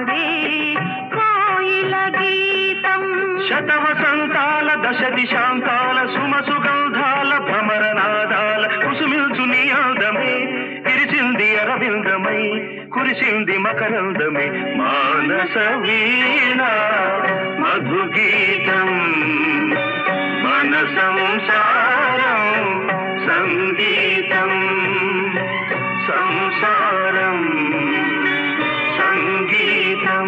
పాడే కోయిల గీతం శతవసంతాల దశ దిశాంతాల సుమ సుగంధాల భ్రమరనాదాల కుసుమిల్చు నీ అందమే విరిసింది అరవిందమై కురిసింది మకరందమే మానస వీణ మధుగీతం మన సంసారం సంగీతం సంసారం సంగీతం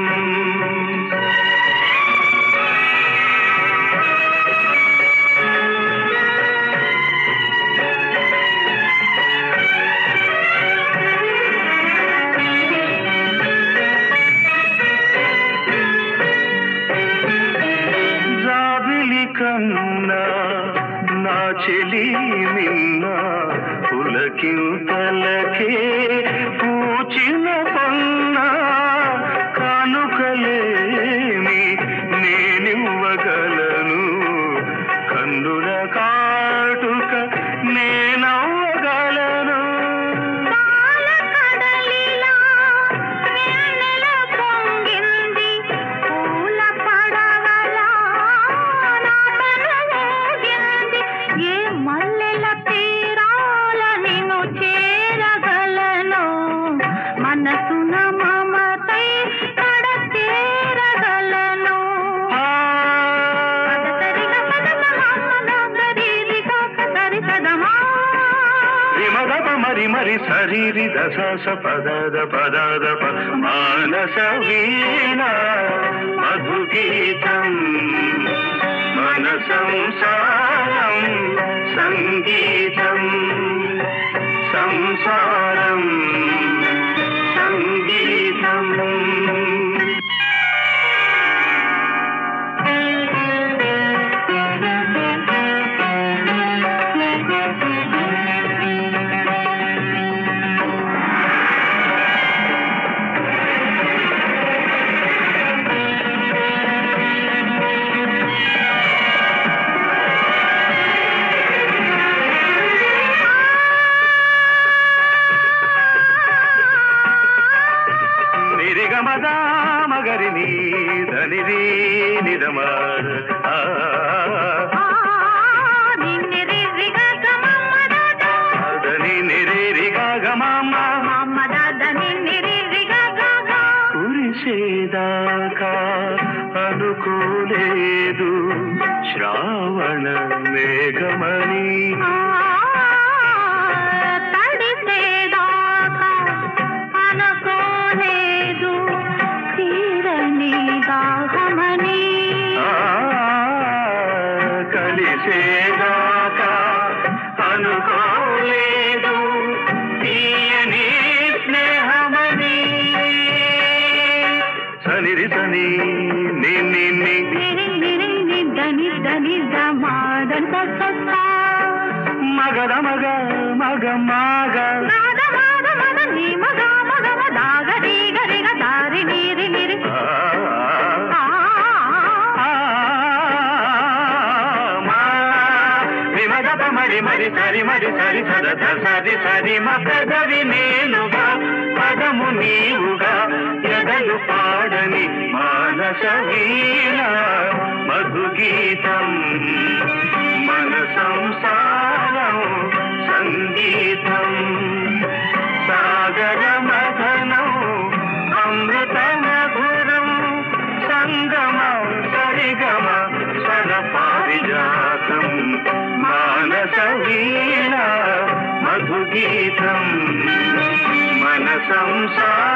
జాబిలి కన్నా నా చెలి నిన్న పులకింతలకే పూచిన పన్న కానుకలేని నేనివ్వగలను కన్నుల కాటుక నేనవ్వగలను పాల కడలిలా వెన్నెల పొంగింది పూల పడవలా నా తనువూగింది ఏ మల్లెల తీరాల నిన్ను చేరగలను మనసున మమతై కడ చేరగలను ఆ సరిగ పదమ మమ్మద గరిరిగ సరి సదమా విమదప మరి మరి శరీరి దశ స పదద పదద ప మానస వీణ మధుగీతం మన సంసారం సంగీతం సంసారం సంగీతం నిరిగమద మగరిని ధనిరి నిరమ ఆ ధని నిరి గమమ్మ కురిసేదాకా అనుకోలేదు శ్రావణ మేఘమణి ఆ, కలిసేదాకా అనుకోలేదు తీయని స్నేహమని సనిరి సని నిన్ని ని మగద మగ మగ మగ ఆ, మా విమదప మరి మరి సరి మరి సరి సదత సరి సరి మకదవి నేనుగా పదము నీవుగా ఎదలు పాడని మానస వీణ మధుగీతం మన సంసారం సంగీతం సాగర మధనం అమృత మధురం సంగమ సరిగమ స్వర పారిజాతం మానస వీణ మధుగీతం మన సంసార